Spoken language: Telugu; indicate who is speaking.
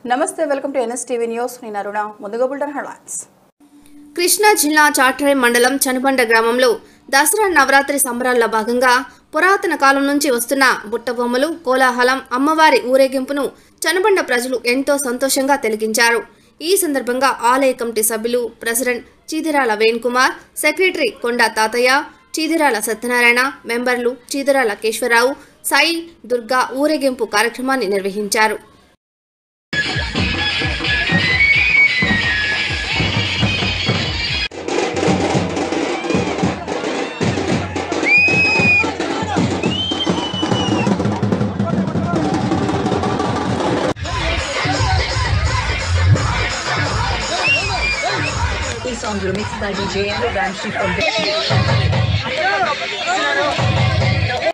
Speaker 1: నమస్తే welcome to NS TV news నేను అరుణ ముందుగా బుల్టన్ హెడ్లైన్స్
Speaker 2: కృష్ణా జిల్లా చాట్రాయ్ మండలం చనుబండ గ్రామంలో దసరా నవరాత్రి సంబరాల్లో భాగంగా పురాతన కాలం నుంచి వస్తున్న బుట్టబొమ్మలు కోలాహలం అమ్మవారి ఊరేగింపును చనుబండ ప్రజలు ఎంతో సంతోషంగా తిలకించారు ఈ సందర్భంగా ఆలయ కమిటీ సభ్యులు ప్రెసిడెంట్ చీదిరాల వేణుకుమార్ సెక్రటరీ కొండా తాతయ్య చీదిరాల సత్యనారాయణ మెంబర్లు చీదిరాల కేశ్వరరావు సాయి దుర్గా ఊరేగింపు కార్యక్రమాన్ని నిర్వహించారు
Speaker 3: These songs were mixed by DJ Andrew Ramsey from